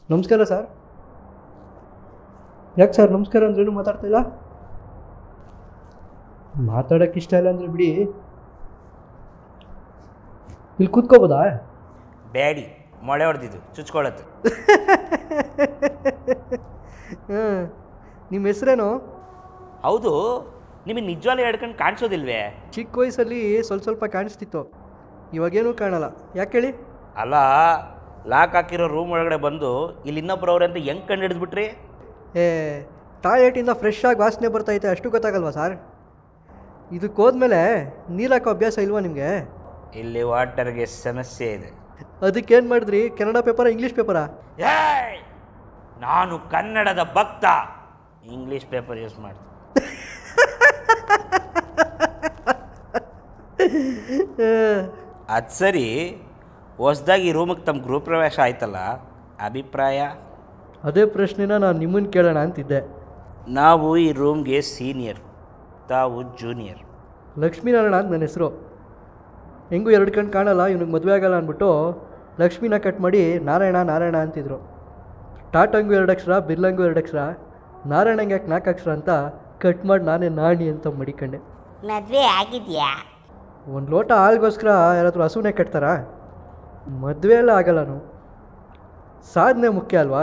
ನಮಸ್ಕಾರ ಸರ್ ಯಾಕೆ ಸರ್ ನಮಸ್ಕಾರ ಅಂದ್ರೇನು ಮಾತಾಡ್ತಿಲ್ಲ ಮಾತಾಡೋಕ್ಕೆ ಇಷ್ಟ ಇಲ್ಲ ಅಂದರೆ ಬಿಡಿ ಇಲ್ಲಿ ಕೂತ್ಕೋಬೋದಾ ಬ್ಯಾಡಿ ಮೊಳೆ ಹೊಡೆದಿದ್ದು ಚುಚ್ಕೊಳತ್ತು ಹಾಂ ನಿಮ್ಮ ಹೆಸ್ರೇನು ಹೌದು ನಿಮಗೆ ನಿಜವಾಗ್ಲೂ ಹೇಳ್ಕೊಂಡು ಕಾಣಿಸೋದಿಲ್ವೇ ಚಿಕ್ಕ ವಯಸ್ಸಲ್ಲಿ ಸ್ವಲ್ಪ ಸ್ವಲ್ಪ ಕಾಣಿಸ್ತಿತ್ತು ಇವಾಗೇನೂ ಕಾಣಲ್ಲ ಯಾಕೆ ಹೇಳಿ ಅಲ್ಲ ಲಾಕ್ ಹಾಕಿರೋ ರೂಮ್ ಒಳಗಡೆ ಬಂದು ಇಲ್ಲಿ ಇನ್ನೊಬ್ರವ್ರೆ ಅಂತ ಹೆಂಗೆ ಕಂಡು ಹಿಡಿದ್ಬಿಟ್ರಿ ಏ ಟಾಯ್ಲೆಟಿಂದ ಫ್ರೆಶ್ ಆಗಿ ವಾಸನೆ ಬರ್ತೈತೆ ಅಷ್ಟು ಗೊತ್ತಾಗಲ್ವಾ ಸರ್ ಇದಕ್ಕೆ ಹೋದ್ಮೇಲೆ ನೀರು ಹಾಕೋ ಅಭ್ಯಾಸ ಇಲ್ವಾ ನಿಮಗೆ ಇಲ್ಲಿ ವಾಟರ್ಗೆ ಸಮಸ್ಯೆ ಇದೆ ಅದಕ್ಕೇನು ಮಾಡಿದ್ರಿ ಕನ್ನಡ ಪೇಪರಾ ಇಂಗ್ಲೀಷ್ ಪೇಪರಾ ಏಯ್! ನಾನು ಕನ್ನಡದ ಭಕ್ತ ಇಂಗ್ಲೀಷ್ ಪೇಪರ್ ಯೂಸ್ ಮಾಡ್ತೀನಿ ಅದು ಸರಿ ಹೊಸ್ದಾಗಿ ಈ ರೂಮಿಗೆ ತಮ್ಮ ಗೃಹ ಪ್ರವೇಶ ಆಯ್ತಲ್ಲ ಅಭಿಪ್ರಾಯ ಅದೇ ಪ್ರಶ್ನೆನ ನಾನು ನಿಮ್ಮನ್ನು ಕೇಳೋಣ ಅಂತಿದ್ದೆ ನಾವು ಈ ರೂಮ್ಗೆ ಸೀನಿಯರ್ ತಾವು ಜೂನಿಯರ್ ಲಕ್ಷ್ಮೀನಾರಾಯಣ ಅಂತ ನನ್ನ ಹೆಸರು ಹೆಂಗೂ ಎರಡು ಕಣ್ಣು ಕಾಣಲ್ಲ ಇವನಿಗೆ ಮದುವೆ ಆಗಲ್ಲ ಅಂದ್ಬಿಟ್ಟು ಲಕ್ಷ್ಮಿನ ಕಟ್ ಮಾಡಿ ನಾರಾಯಣ ನಾರಾಯಣ ಅಂತಿದ್ರು ಟಾಟಂಗೂ ಎರಡು ಅಕ್ಷರ ಬಿರ್ಲಂಗೂ ಎರಡು ಅಕ್ಷರ ನಾರಾಯಣಂಗೆ ಯಾಕೆ ನಾಲ್ಕು ಅಕ್ಷರ ಅಂತ ಕಟ್ ಮಾಡಿ ನಾನೇ ನಾಣಿ ಅಂತ ಮಡಿಕೊಂಡೆ ಮದುವೆ ಆಗಿದೆಯಾ ಒಂದು ಲೋಟ ಹಾಲ್ಗೋಸ್ಕರ ಯಾರಾದರೂ ಹಸುನೇ ಕಟ್ತಾರಾ ಮದುವೆ ಎಲ್ಲ ಆಗಲ್ಲನು ಸಾಧನೆ ಮುಖ್ಯ ಅಲ್ವಾ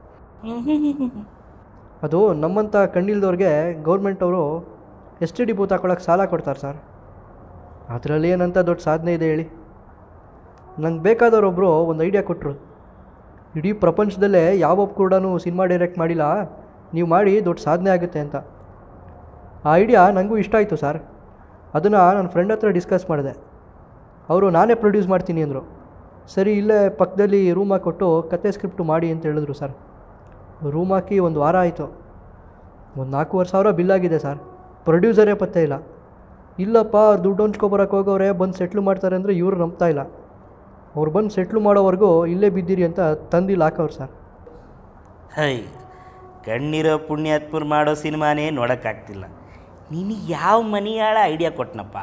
ಅದು ನಮ್ಮಂಥ ಕಣ್ಣಿಲ್ದವ್ರಿಗೆ ಗೌರ್ಮೆಂಟ್ ಅವರು ಎಸ್ ಟಿ ಡಿ ಬೂತ್ ಹಾಕೊಳಕ್ಕೆ ಸಾಲ ಕೊಡ್ತಾರೆ ಸರ್ ಅದರಲ್ಲಿ ಏನಂತ ದೊಡ್ಡ ಸಾಧನೆ ಇದೆ ಹೇಳಿ ನಂಗೆ ಬೇಕಾದವರೊಬ್ಬರು ಒಂದು ಐಡಿಯಾ ಕೊಟ್ಟರು ಇಡೀ ಪ್ರಪಂಚದಲ್ಲೇ ಯಾವೊಬ್ಬ ಕೂಡ ಸಿನಿಮಾ ಡೈರೆಕ್ಟ್ ಮಾಡಿಲ್ಲ ನೀವು ಮಾಡಿ ದೊಡ್ಡ ಸಾಧನೆ ಆಗುತ್ತೆ ಅಂತ ಆ ಐಡಿಯಾ ನನಗೂ ಇಷ್ಟ ಆಯಿತು ಸರ್ ಅದನ್ನು ನನ್ನ ಫ್ರೆಂಡ್ ಹತ್ರ ಡಿಸ್ಕಸ್ ಮಾಡಿದೆ ಅವರು ನಾನೇ ಪ್ರೊಡ್ಯೂಸ್ ಮಾಡ್ತೀನಿ ಅಂದರು ಸರಿ ಇಲ್ಲೇ ಪಕ್ಕದಲ್ಲಿ ರೂಮ್ ಹಾಕ್ಕೊಟ್ಟು ಕತೆ ಸ್ಕ್ರಿಪ್ಟು ಮಾಡಿ ಅಂತ ಹೇಳಿದ್ರು ಸರ್ ರೂಮ್ ಹಾಕಿ ಒಂದು ವಾರ ಆಯಿತು ಒಂದು ನಾಲ್ಕೂವರೆ ಸಾವಿರ ಬಿಲ್ ಆಗಿದೆ ಸರ್ ಪ್ರೊಡ್ಯೂಸರೇ ಪತ್ತೆ ಇಲ್ಲ ಇಲ್ಲಪ್ಪ ಅವ್ರು ದುಡ್ಡು ಹೊಂಚ್ಕೊಬರಕ್ಕೆ ಹೋಗೋರೆ ಬಂದು ಸೆಟ್ಲು ಮಾಡ್ತಾರೆ ಅಂದರೆ ಇವರು ನಂಬ್ತಾ ಇಲ್ಲ ಅವ್ರು ಬಂದು ಸೆಟ್ಲು ಮಾಡೋವರೆಗೂ ಇಲ್ಲೇ ಬಿದ್ದಿರಿ ಅಂತ ತಂದಿಲ್ಲ ಹಾಕೋರು ಸರ್ ಹೈ ಕಣ್ಣಿರೋ ಪುಣ್ಯಾತ್ಮರು ಮಾಡೋ ಸಿನಿಮಾನೇ ನೋಡೋಕ್ಕಾಗ್ತಿಲ್ಲ ನಿನಗೆ ಯಾವ ಮನಿಯಾಳ ಐಡಿಯಾ ಕೊಟ್ನಪ್ಪ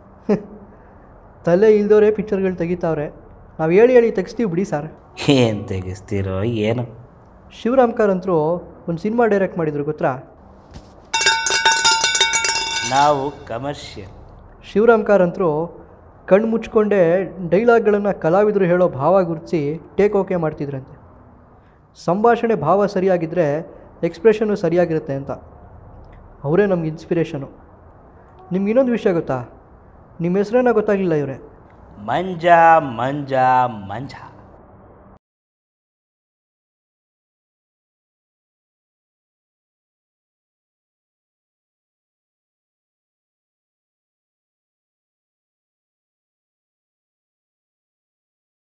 ತಲೆ ಇಲ್ದವರೇ ಪಿಕ್ಚರ್ಗಳು ತೆಗಿತಾವ್ರೆ ನಾವು ಹೇಳಿ ಹೇಳಿ ತೆಗಿಸ್ತೀವಿ ಬಿಡಿ ಸರ್ ಏನು ತೆಗಿಸ್ತೀರೋ ಏನು ಶಿವರಾಮ್ ಕಾರಂತರು ಒಂದು ಸಿನಿಮಾ ಡೈರೆಕ್ಟ್ ಮಾಡಿದ್ರು ಗೊತ್ತಾ ನಾವು ಕಮರ್ಷಿಯಲ್ ಶಿವರಾಮ್ ಕಾರಂತರು ಕಣ್ಣು ಮುಚ್ಕೊಂಡೇ ಡೈಲಾಗ್ಗಳನ್ನು ಕಲಾವಿದರು ಹೇಳೋ ಭಾವ ಗುರುತಿಸಿ ಟೇಕ್ ಓಕೆ ಮಾಡ್ತಿದ್ರಂತೆ ಸಂಭಾಷಣೆ ಭಾವ ಸರಿಯಾಗಿದ್ದರೆ ಎಕ್ಸ್ಪ್ರೆಷನ್ನು ಸರಿಯಾಗಿರುತ್ತೆ ಅಂತ ಅವರೇ ನಮ್ಗೆ ಇನ್ಸ್ಪಿರೇಷನು ನಿಮ್ಗೆ ಇನ್ನೊಂದು ವಿಷಯ ಗೊತ್ತಾ ನಿಮ್ಮ ಹೆಸರೇನ ಗೊತ್ತಾಗಲಿಲ್ಲ ಇವರೇ ಮಂಜ ಮಂಜ ಮಂಜ